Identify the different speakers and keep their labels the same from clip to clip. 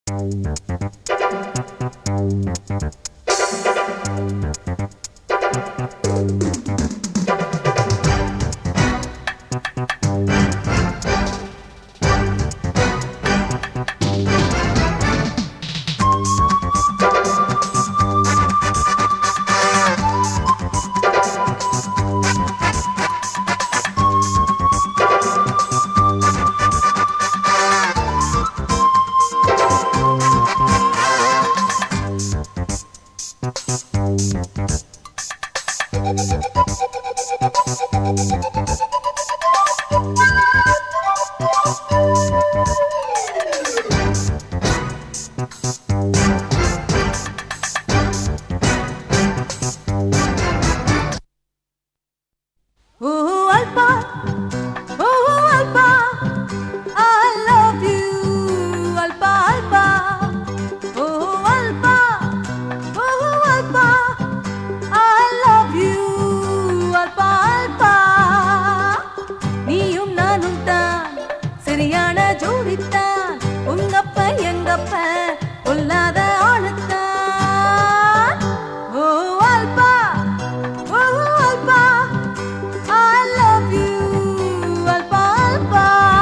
Speaker 1: Oh, Alpa. Oh, Alpa. I love you, Alpa, Alpa. Oh, Alpa. Oh, Alpa. I love you, Alpa, Alpa. நீயும் நானும் தான் சரியான ஜோடித்தான் உங்கப்ப எங்கப்ப பொல்லாத ஆளுத்தான் ஓ அல்பா ஓ அல்பா I love you, Alpa, Alpa.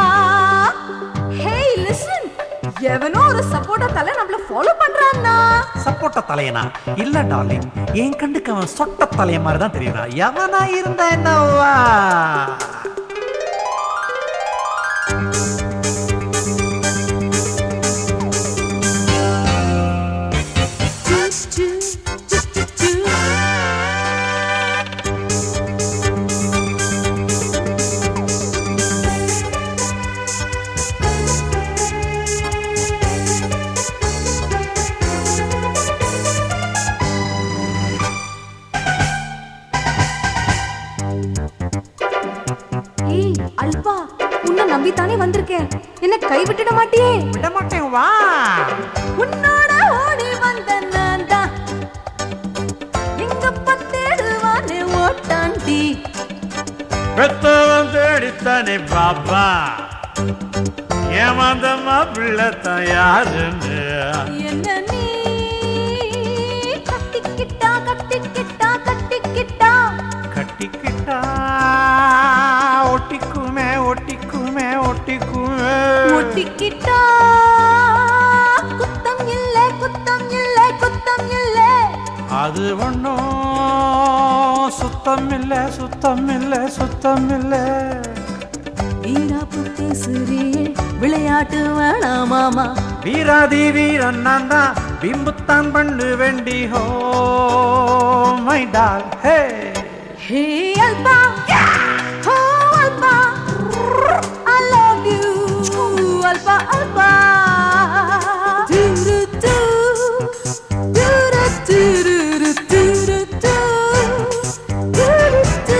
Speaker 1: Hey, listen. எவனோ ஒரு சப்போர்ட்டா தலை நம்மள ஃபாலோ பண்றான்னா
Speaker 2: சப்போட்ட தலையனா இல்ல டார்லிங் என் கண்டுக்கு அவன் சொட்ட தலைய மாதிரி தான் தெரியுறான் எவனா இருந்தா என்னவா
Speaker 1: Choo, choo, choo, choo, choo. ஏய் அல்பா உன்னை நம்பித்தானே வந்திருக்கேன் என்ன கைவிட்டுட மாட்டியே
Speaker 2: விட மாட்டேன் வா
Speaker 1: உன்னோட ஓடி வந்த நான் தான் எங்க பத்தேடுவானே ஓட்டாண்டி
Speaker 2: பெத்தவன் தேடித்தானே பாப்பா ஏமாந்தம்மா பிள்ளைத்தான் யாருன்னு
Speaker 1: என்ன நீ கட்டிக்கிட்டா கட்டிக்கிட்டா கட்டிக்கிட்டா
Speaker 2: கட்டிக்கிட்டா ஒட்டிக்குமே ஒட்டிக்குமே ஒட்டிக்குமே
Speaker 1: ஒட்டிக்கிட்டா குத்தம் இல்ல குத்தம் இல்ல குத்தம் இல்ல
Speaker 2: அது ஒண்ணும் சுத்தம் இல்ல சுத்தம் இல்ல சுத்தம் இல்ல
Speaker 1: வீராப்பு பேசுறீள் விளையாட்டு வேணாமாமா
Speaker 2: வீராதி வீரன் நான் தான் பிம்புத்தான் பண்ணு வேண்டி ஹோ மை டால் ஹே
Speaker 1: ஹே அல்பா ஓ அல்பா I love you அல்பா அல்பா துரு து துரு துரு துரு து துரு து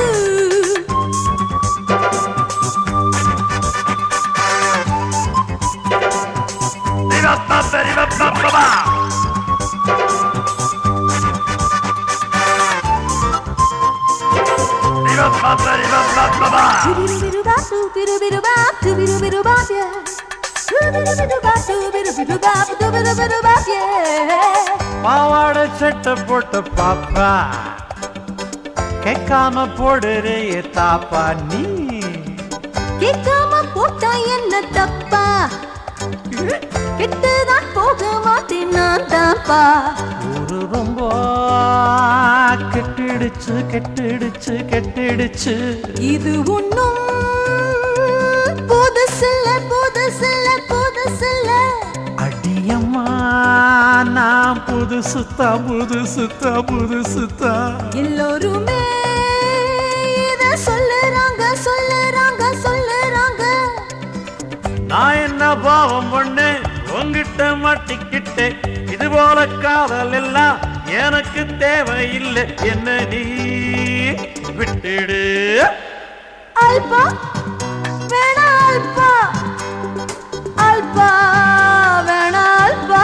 Speaker 1: Tubirubiruba, tubirubiruba, tubirubiruba, yeah. Tubirubiruba, tubirubiruba, tubirubiruba, yeah.
Speaker 2: பாவாடை சட்டை போட்டு பாப்பா கேட்காம போடுறே தாப்பா நீ
Speaker 1: கேட்காம போட்டா என்ன தப்பா கெட்டுதான் போக மாட்டேன் நான் தான்ப்பா
Speaker 2: ஒரு ரொம்ப கெட்டிடுச்சு கெட்டிடுச்சு கெட்டிடுச்சு
Speaker 1: இது ஒண்ணும் புதுசில்ல புதுசில்ல புதுசில்ல
Speaker 2: அடியம்மா நான் புது சுத்தா புது சுத்தா புது சுத்தா
Speaker 1: எல்லோருமே இத சொல்லுறாங்க சொல்லுறாங்க சொல்லுறாங்க
Speaker 2: நான் என்ன பாவம் பண்ணு உங்கிட்ட மாட்டிக்கிட்டு இது போல காதல் எல்லாம் எனக்கு தேவையில்லை என்ன நீ விட்டுடு
Speaker 1: அல்பா வேணா அல்பா அல்பா வேணா அல்பா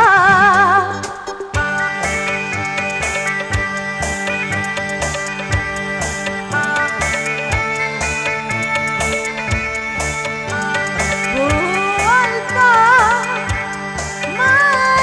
Speaker 1: ஓ அல்பா மை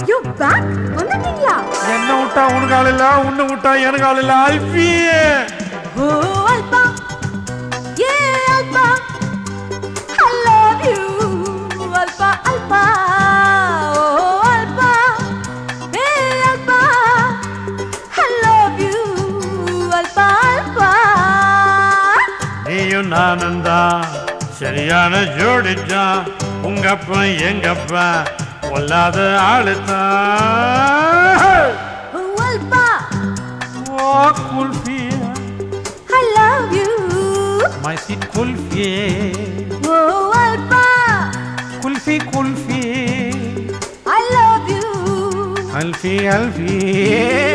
Speaker 1: யூ பேக் வந்துட்டீங்களா
Speaker 2: என்ன விட்டா உனக்கு ஆள் இல்ல உன்னை விட்டா எனக்கு ஆள் இல்ல அல்பி
Speaker 1: ஓ அல்பா ஏ அல்பா ஐ லவ் யூ அல்பா அல்பா ஓ அல்பா ஏ அல்பா ஐ லவ் யூ அல்பா அல்பா
Speaker 2: நீயும் நானும் தான் சரியான ஜோடிச்சான் உங்க அப்பா எங்க அப்பா பொல்லாத ஆளுதான்
Speaker 1: ஓ அல்பா
Speaker 2: ஓ kulfi
Speaker 1: I love you
Speaker 2: my sweet kulfi
Speaker 1: ஓ அல்பா
Speaker 2: kulfi kulfi
Speaker 1: I love you
Speaker 2: அல்ஃபி அல்ஃபி